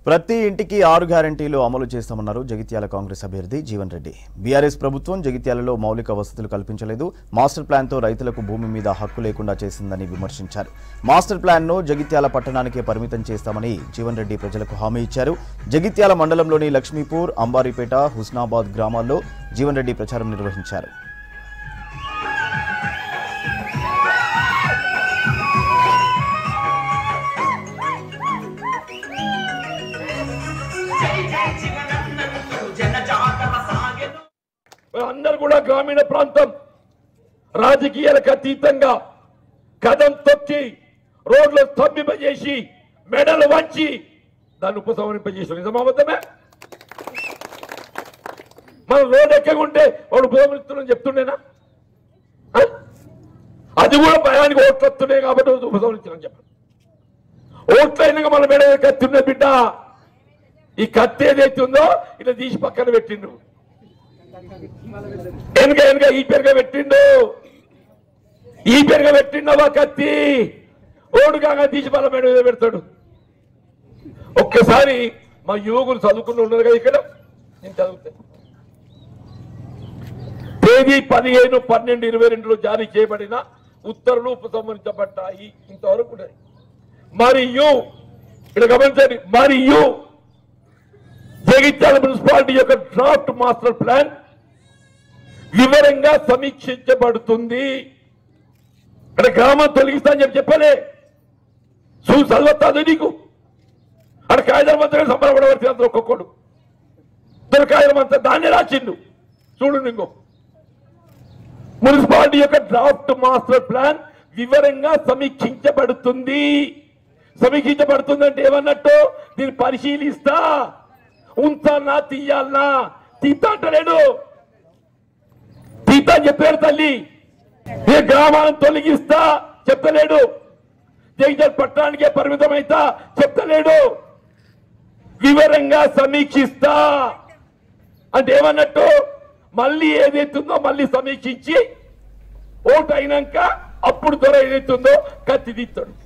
ప్రతి ఇంటికి ఆరు గ్యారంటీలు అమలు చేస్తామన్నారు జగిత్యాల కాంగ్రెస్ అభ్యర్థి జీవన్ రెడ్డి బీఆర్ఎస్ ప్రభుత్వం జగిత్యాలలో మౌలిక వసతులు కల్పించలేదు మాస్టర్ ప్లాన్తో రైతులకు భూమి మీద హక్కు లేకుండా చేసిందని విమర్శించారు మాస్టర్ ప్లాన్ను జగిత్యాల పట్టణానికే పరిమితం చేస్తామని జీవన్ రెడ్డి ప్రజలకు హామీ ఇచ్చారు జగిత్యాల మండలంలోని లక్ష్మీపూర్ అంబారీపేట హుస్నాబాద్ గ్రామాల్లో జీవన్ రెడ్డి ప్రచారం నిర్వహించారు అందరు కూడా గ్రామీణ ప్రాంతం రాజకీయాలకు అతీతంగా కథం తొక్కి రోడ్లు స్తంభింపజేసి మెడలు వంచి దాన్ని ఉపసంహరింపజేసిన నిజమాబద్ధమే మనం రోడ్ ఎక్కకుంటే వాడు ఉపసంహరిస్తున్నాం చెప్తుండేనా ఆ? అది కూడా భయానికి ఓట్లు వస్తున్నాయి కాబట్టి ఉపసంహరించిన చెప్పండి ఓట్లు అయినాక మన మెడ మీద కత్తి ఉన్నది బిడ్డ ఈ కత్తి ఏదైతే ఉందో ఇట్లా తీసి పక్కన పెట్టిండు వెనుక వెనుక ఈ పెరుగ పెట్టిండు ఈ పెరుగ పెట్టిండవా కత్తి ఓడు కాగా తీసి బల మేడ మీద పెడతాడు ఒక్కసారి మా యువకులు చదువుకుని ఉన్నారు కదా ఇక్కడ నేను చదువుతాను తేదీ పదిహేను పన్నెండు ఇరవై రెండులో జారీ చేయబడిన ఉత్తర్వులు ఉపసంహరించబడ్డాయి ఇంతవరకు ఉన్నాయి మరియు ఇక్కడ గమనించండి మరియు జగిత్యాల మున్సిపాలిటీ యొక్క డ్రాఫ్ట్ మాస్టర్ ప్లాన్ వివరంగా సమీక్షించబడుతుంది ఇక్కడ గ్రామం తొలగిస్తా అని చెప్పి చెప్పలే చూ చదవత్తాదు నీకు అక్కడ కాగితం అంతా సంబరపడవలసి అందరూ ఒక్కొక్కడు ఇద్దరు కాగితం అంతా దాన్ని రాసిండు చూడు ఇంకో మున్సిపాలిటీ యొక్క డ్రాఫ్ట్ మాస్టర్ ప్లాన్ వివరంగా సమీక్షించబడుతుంది సమీక్షించబడుతుంది అంటే ఏమన్నట్టు దీన్ని పరిశీలిస్తా ఉంచాలనా తీయాలనా తీస్తా అంటలేడు తీస్తా అని చెప్పాడు తల్లి ఏ గ్రామాలను తొలగిస్తా చెప్తలేడు జగిత్యాల పట్టణానికే పరిమితమైతా చెప్తలేడు వివరంగా సమీక్షిస్తా అంటే ఏమన్నట్టు మళ్ళీ ఏదైతుందో మళ్ళీ సమీక్షించి ఓటు అయినాక అప్పుడు త్వర ఏదైతుందో కత్తి తీస్తాడు